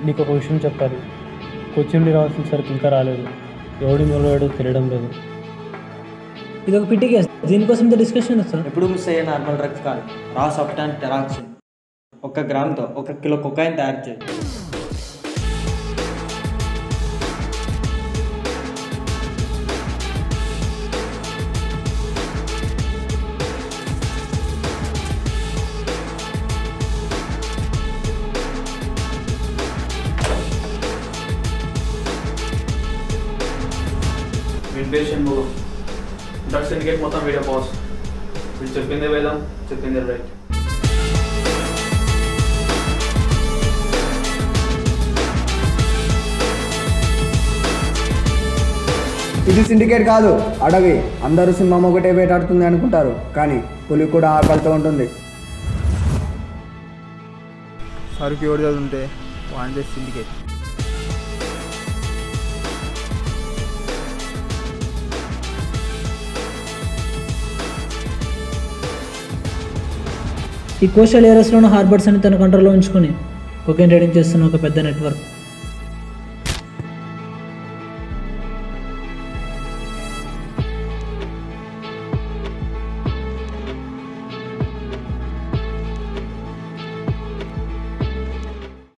నీకు ఒక విషయం చెప్పాలి కొచ్చినుండి రావాల్సిన సరికి ఇంకా రాలేదు ఎవడి మొదలవాడో తెలియడం లేదు ఇది ఒక పిట్టి కేసు దీనికోసం ఇంత డిస్కషన్ సార్ ఎప్పుడు మిస్ అయ్యే నార్మల్ డ్రగ్స్ కాదు రా సబ్టాన్ టెరాక్సిన్ ఒక గ్రామ్తో ఒక కిలో కొకాయిన్ తయారు చేయి ఇన్పేషెంట్ మూవ్ డ్రగ్స్ సిండికేట్ మొత్తం వీడియో బాస్ వీళ్ళు చెప్పిందే వేదం చెప్పిందే రైట్ ఇది సిండికేట్ కాదు అడవి అందరూ సింహం ఒకటే వేటాడుతుంది అనుకుంటారు కానీ పులి కూడా ఆకలితో ఉంటుంది సరుకు ఎవరు చదువుంటే వాడితే సిండికేట్ ఈ కోస్టల్ ఏరియాస్లోని హార్బర్స్ అని తన కంట్రోల్లో ఉంచుకొని కొకైన్ ట్రేడింగ్ చేస్తున్న ఒక పెద్ద నెట్వర్క్